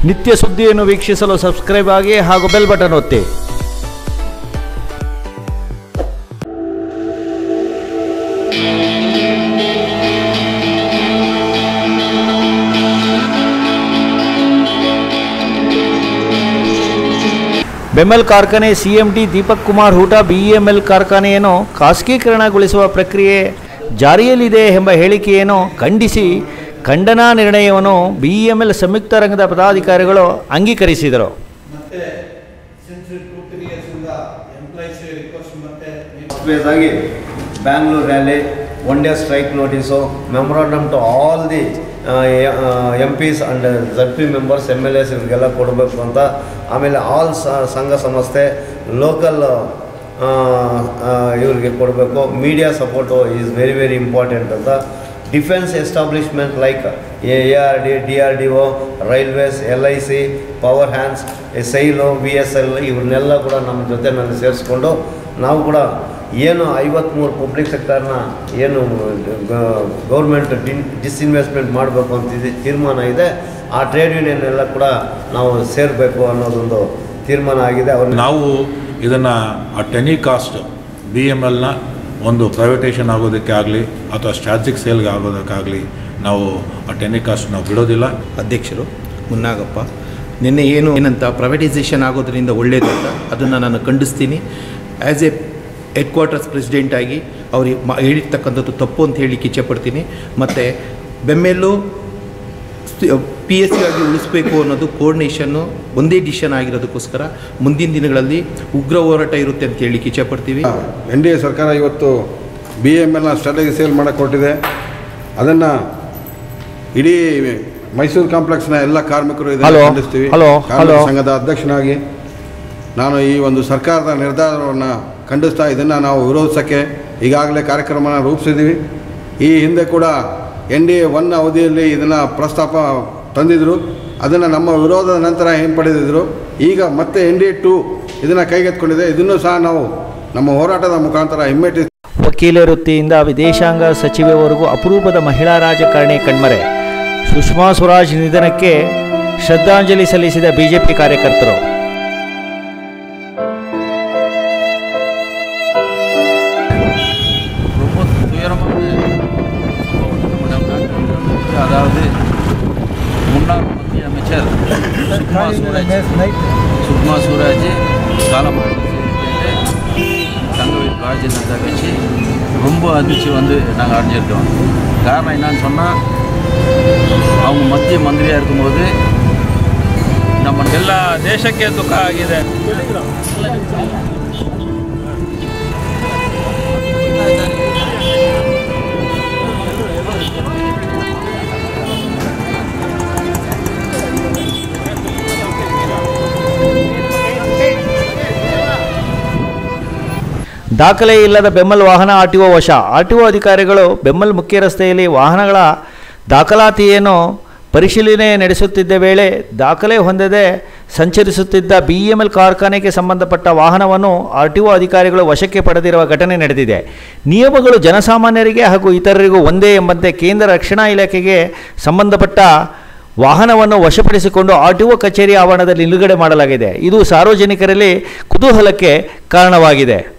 ನಿತ್ಯ ಸುದ್ದಿಯನ್ನು ವೀಕ್ಷಿಸಲು ಸಬ್ಸ್ಕ್ರೈಬ್ ಆಗಿ ಹಾಗೂ ಬೆಲ್ ಬಟನ್ ಒತ್ತಿ ಬೆಮೆಲ್ ಕಾರ್ಖಾನೆ ಸಿಎಂಡಿ ದೀಪಕ್ ಕುಮಾರ್ ಹೂಟ ಬಿಇಎಂಎಲ್ ಕಾರ್ಖಾನೆಯನ್ನು ಖಾಸಗೀಕರಣಗೊಳಿಸುವ ಪ್ರಕ್ರಿಯೆ ಜಾರಿಯಲ್ಲಿದೆ ಎಂಬ ಹೇಳಿಕೆಯನ್ನು ಖಂಡಿಸಿ ಖಂಡನಾ ನಿರ್ಣಯವನ್ನು ಬಿಇಎಂಎಲ್ ಸಂಯುಕ್ತ ರಂಗದ ಪದಾಧಿಕಾರಿಗಳು ಅಂಗೀಕರಿಸಿದರು ಮತ್ತೆ ಸಿನ್ಸ್ ಟೂ ತ್ರೀ ಇಯರ್ಸಿಂದ ಎಂಪ್ಲಾಯೀಸ್ ರಿಕ್ವೆಸ್ಟ್ ಮತ್ತೆ ಬೇಸ್ ಆಗಿ Bangalore rally one day strike notice memorandum to all the MPs and Z P members M L S ಇವ್ರಿಗೆಲ್ಲ ಕೊಡಬೇಕು ಅಂತ ಆಮೇಲೆ ಆಲ್ ಸಂಘ ಸಂಸ್ಥೆ ಲೋಕಲ್ ಇವ್ರಿಗೆ ಕೊಡಬೇಕು media support is very very important ಅಂತ defence establishment like A R D D R D O railways L I C power hands SAIL V S L ಇವ್ರನ್ನೆಲ್ಲ ಕೂಡ ನಮ್ಮ ಜೊತೆನಲ್ಲಿ ಸೇರಿಸ್ಕೊಂಡು ನಾವು ಕೂಡ ಏನು ಐವತ್ತ್ಮೂರು ಪಬ್ಲಿಕ್ ಸೆಕ್ಟರ್ನ ಏನು ಗೌರ್ಮೆಂಟ್ ಡಿಸ್ಇನ್ವೆಸ್ಟ್ಮೆಂಟ್ ಮಾಡಬೇಕು ಅಂತ ಇದೆ ತೀರ್ಮಾನ ಇದೆ ಆ ಟ್ರೇಡ್ ಯೂನಿಯನ್ ಎಲ್ಲ ಕೂಡ ನಾವು ಸೇರಬೇಕು ಅನ್ನೋದೊಂದು ತೀರ್ಮಾನ ಆಗಿದೆ ಅವ್ರನ್ನ ನಾವು ಇದನ್ನು ಆ ಟೆನಿಕಾಸ್ಟ್ ಬಿ ಎಮ್ ಎಲ್ನ ಒಂದು ಪ್ರೈವೇಟೇಷನ್ ಆಗೋದಕ್ಕೆ ಆಗಲಿ ಅಥವಾ ಸ್ಟ್ರಾಟಜಿಕ್ ಸೇಲ್ಗೆ ಆಗೋದಕ್ಕಾಗಲಿ ನಾವು ಆ ಟೆನಿಕಾಸ್ಟ್ ನಾವು ಬಿಡೋದಿಲ್ಲ ಅಧ್ಯಕ್ಷರು ಮುನ್ನಾಗಪ್ಪ ನಿನ್ನೆ ಏನು ಏನಂತ ಪ್ರೈವೇಟೈಸೇಷನ್ ಆಗೋದ್ರಿಂದ ಒಳ್ಳೆಯದು ಅಂತ ಅದನ್ನು ನಾನು ಖಂಡಿಸ್ತೀನಿ as a headquarters president ಆಗಿ ಅವ್ರಿಗೆ ಮ ಹೇಳಿರ್ತಕ್ಕಂಥದ್ದು ತಪ್ಪು ಅಂತ ಹೇಳಲಿಕ್ಕೆ ಇಚ್ಛೆಪಡ್ತೀನಿ ಮತ್ತು ಬೆಮ್ಮೆಲ್ಲೂ ಪಿ ಎಸ್ ಸಿ ಆಗಿ ಉಳಿಸ್ಬೇಕು ಅನ್ನೋದು ಕೋರ್ಡಿನೇಷನ್ನು ಒಂದೇ ಡಿಸಿಷನ್ ಆಗಿರೋದಕ್ಕೋಸ್ಕರ ಮುಂದಿನ ದಿನಗಳಲ್ಲಿ ಉಗ್ರ ಹೋರಾಟ ಇರುತ್ತೆ ಅಂತ ಹೇಳಲಿಕ್ಕೆ ಇಚ್ಛೆಪಡ್ತೀವಿ ಎನ್ ಡಿ ಎ ಸರ್ಕಾರ ಇವತ್ತು ಬಿ ಎಮ್ ಎಲ್ನ ಸ್ಟ್ರಾಟಜಿ ಸೇಲ್ ಮಾಡಕ್ಕೆ ಕೊಟ್ಟಿದೆ ಅದನ್ನು ಇಡೀ ಮೈಸೂರು ಕಾಂಪ್ಲೆಕ್ಸ್ನ ಎಲ್ಲ ಕಾರ್ಮಿಕರು ಇದನ್ನು ಹಲೋ, ಖಂಡಿಸ್ತೀವಿ ಹಲೋ, ಕಾರ್ಮಿಕ ಹಲೋ. ಸಂಘದ ಅಧ್ಯಕ್ಷನಾಗಿ ನಾನು ಈ ಒಂದು ಸರ್ಕಾರದ ನಿರ್ಧಾರವನ್ನು ಖಂಡಿಸ್ತಾ ಇದನ್ನು ನಾವು ವಿರೋಧಿಸೋಕ್ಕೆ ಈಗಾಗಲೇ ಕಾರ್ಯಕ್ರಮನ ರೂಪಿಸಿದ್ದೀವಿ ಈ ಹಿಂದೆ ಕೂಡ ಎನ್ ಡಿ ಎ ಒನ್ ಅವಧಿಯಲ್ಲಿ ಇದನ್ನು ಪ್ರಸ್ತಾಪ ತಂದಿದ್ದರು ಅದನ್ನು ನಮ್ಮ ವಿರೋಧದ ನಂತರ ಹಿಂಪಡೆದಿದ್ದರು ಈಗ ಮತ್ತೆ ಎನ್ ಡಿ ಎ ಟು ಇದನ್ನು ಕೈಗೆತ್ಕೊಂಡಿದೆ ಇದನ್ನು ಸಹ ನಾವು ನಮ್ಮ ಹೋರಾಟದ ಮುಖಾಂತರ ಹಿಮ್ಮೆಟ್ಟಿಸಿ ವಕೀಲ ವೃತ್ತಿಯಿಂದ ವಿದೇಶಾಂಗ ಸಚಿವೆವರೆಗೂ ಅಪರೂಪದ ಮಹಿಳಾ ರಾಜಕಾರಣಿ ಕಣ್ಮರೆ ಸುಷ್ಮಾ ಸ್ವರಾಜ್ ನಿಧನಕ್ಕೆ ಶ್ರದ್ಧಾಂಜಲಿ ಸಲ್ಲಿಸಿದ ಬಿಜೆಪಿ ಕಾರ್ಯಕರ್ತರು ரொம்ப துயரமான சம்பவம் அதாவது முன்னாள் மத்திய அமைச்சர் சுக்மா சூரஜ் சுக்மா சூரஜ் காலமாயிடுச்சு தங்கவேல் பாரதிய ஜனதா கட்சி ரொம்ப அதிர்ச்சி வந்து நாங்கள் அடைஞ்சிருக்கோம் காரணம் என்னன்னு சொன்னால் அவங்க ಮಧ್ಯ ಮಂತ್ರಿயாக இருக்கும்போது ನಮ್ಮ ಎಲ್ಲ ದೇಶಕ್ಕೆ ದುಃಖ ಆಗಿದೆ ದಾಖಲೆ ಇಲ್ಲದ ಬೆಮ್ಮಲ್ ವಾಹನ ಆರ್ಟಿಒ ವಶ ಆರ್ಟಿಒ ಅಧಿಕಾರಿಗಳು ಬೆಮ್ಮಲ್ ಮುಖ್ಯ ರಸ್ತೆಯಲ್ಲಿ ವಾಹನಗಳ ದಾಖಲಾತಿಯನ್ನು ಪರಿಶೀಲನೆ ನಡೆಸುತ್ತಿದ್ದ ವೇಳೆ ದಾಖಲೆ ಹೊಂದದೆ ಸಂಚರಿಸುತ್ತಿದ್ದ ಬಿಇಎಂಎಲ್ ಕಾರ್ಖಾನೆಗೆ ಸಂಬಂಧಪಟ್ಟ ವಾಹನವನ್ನು ಆರ್ಟಿಒ ಅಧಿಕಾರಿಗಳು ವಶಕ್ಕೆ ಪಡೆದಿರುವ ಘಟನೆ ನಡೆದಿದೆ ನಿಯಮಗಳು ಜನಸಾಮಾನ್ಯರಿಗೆ ಹಾಗೂ ಇತರರಿಗೂ ಒಂದೇ ಎಂಬಂತೆ ಕೇಂದ್ರ ರಕ್ಷಣಾ ಇಲಾಖೆಗೆ ಸಂಬಂಧಪಟ್ಟ ವಾಹನವನ್ನು ವಶಪಡಿಸಿಕೊಂಡು ಆರ್ಟಿಒ ಕಚೇರಿ ಆವರಣದಲ್ಲಿ ನಿಲುಗಡೆ ಮಾಡಲಾಗಿದೆ ಇದು ಸಾರ್ವಜನಿಕರಲ್ಲಿ ಕುತೂಹಲಕ್ಕೆ ಕಾರಣವಾಗಿದೆ